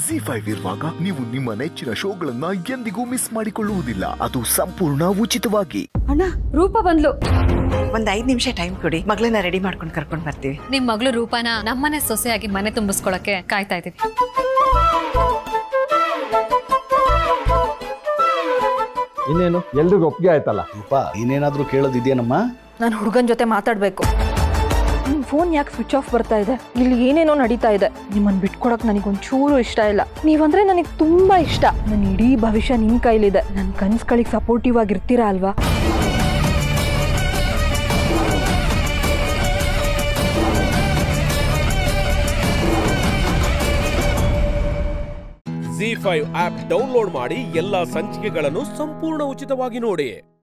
G five ಇರುವಾಗ ನೀವು ನಿಮ್ಮ ನೆಚ್ಚಿನ ಶೋಗಳನ್ನ ಎಂದಿಗೂ ಮಿಸ್ ಮಾಡಿಕೊಳ್ಳುವುದಿಲ್ಲ ಅದು ಸಂಪೂರ್ಣ ಉಚಿತವಾಗಿ ಅಣ್ಣ ರೂಪ ಬಂದ್ಲು ಒಂದ್ ಐದ್ ನಿಮಿಷ ಟೈಮ್ ಕೊಡಿ ಮಗಳನ್ನ ರೆಡಿ ಮಾಡ್ಕೊಂಡು ಕರ್ಕೊಂಡ್ ಬರ್ತೀವಿ ನಿಮ್ ಮಗಳು ರೂಪಾನ ನಮ್ಮನೆ ಸೊಸೆಯಾಗಿ ಮನೆ ತುಂಬಿಸ್ಕೊಳಕ್ಕೆ ಕಾಯ್ತಾ ಇದೀವಿ ಇನ್ನೇನು ಎಲ್ರಿಗೂ ಒಪ್ಪಿಗೆ ಆಯ್ತಲ್ಲ ರೂಪ ಏನೇನಾದ್ರೂ ಕೇಳೋದಿದ್ಯೇನಮ್ಮ ನಾನು ಹುಡುಗನ ಜೊತೆ ಮಾತಾಡ್ಬೇಕು ನಿಮ್ ಫೋನ್ ಯಾಕೆ ಸ್ವಿಚ್ ಆಫ್ ಬರ್ತಾ ಇದೆ ಇಲ್ಲಿ ಏನೇನೋ ನಡೀತಾ ಇದೆ ನಿಮ್ಮನ್ನ ಬಿಟ್ಕೊಡಕ್ ನನಗೆ ಒಂಚೂರು ಇಷ್ಟ ಇಲ್ಲ ನೀವಂದ್ರೆ ನನಗೆ ತುಂಬಾ ಇಷ್ಟ ನನ್ನ ಇಡೀ ಭವಿಷ್ಯ ನಿಮ್ ಕೈಲಿದೆ ನನ್ನ ಕನ್ಸ್ಗಳಿಗೆ ಸಪೋರ್ಟಿವ್ ಆಗಿರ್ತೀರಾ ಅಲ್ವಾ ಜಿ ಫೈವ್ ಆಪ್ ಡೌನ್ಲೋಡ್ ಮಾಡಿ ಎಲ್ಲಾ ಸಂಚಿಕೆಗಳನ್ನು ಸಂಪೂರ್ಣ ಉಚಿತವಾಗಿ ನೋಡಿ